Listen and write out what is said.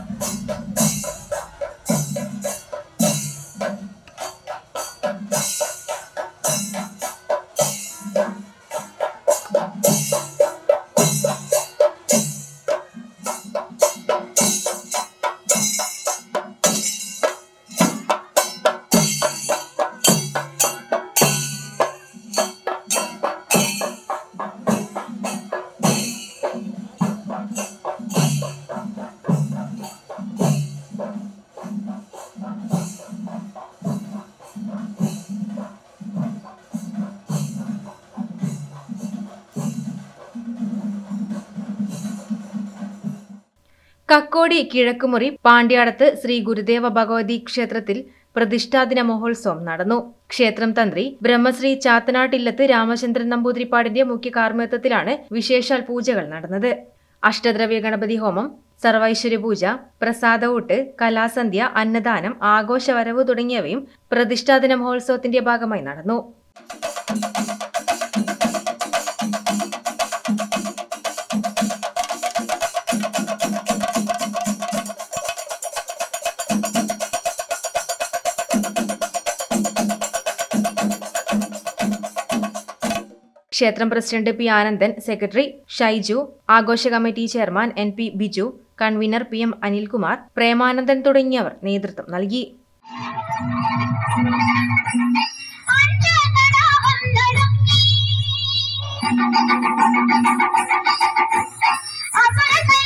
കക്കോടി കിഴക്കുമുറി പാണ്ഡ്യാടത്ത് ശ്രീ ഗുരുദേവ ഭഗവതി ക്ഷേത്രത്തിൽ പ്രതിഷ്ഠാദിന മഹോത്സവം നടന്നു ക്ഷേത്രം തന്ത്രി ബ്രഹ്മശ്രീ ചാത്തനാട്ടില്ലത്ത് രാമചന്ദ്രൻ നമ്പൂതിരിപ്പാടിന്റെ മുഖ്യ കാർമ്മികത്വത്തിലാണ് വിശേഷാൽ പൂജകൾ നടന്നത് അഷ്ടദ്രവ്യ ഗണപതി ഹോമം സർവൈശ്വര്യ പൂജ പ്രസാദവൂട്ട് കലാസന്ധ്യ അന്നദാനം ആഘോഷവരവ് തുടങ്ങിയവയും പ്രതിഷ്ഠാദിന മഹോത്സവത്തിന്റെ ഭാഗമായി നടന്നു ക്ഷേത്രം president P Anandan secretary Shaiju ആഘോഷ committee chairman N P Biju convener P M Anilkumar Premanandan തുടങ്ങിയവർ നേതൃത്വം നൽകി അപരകൈ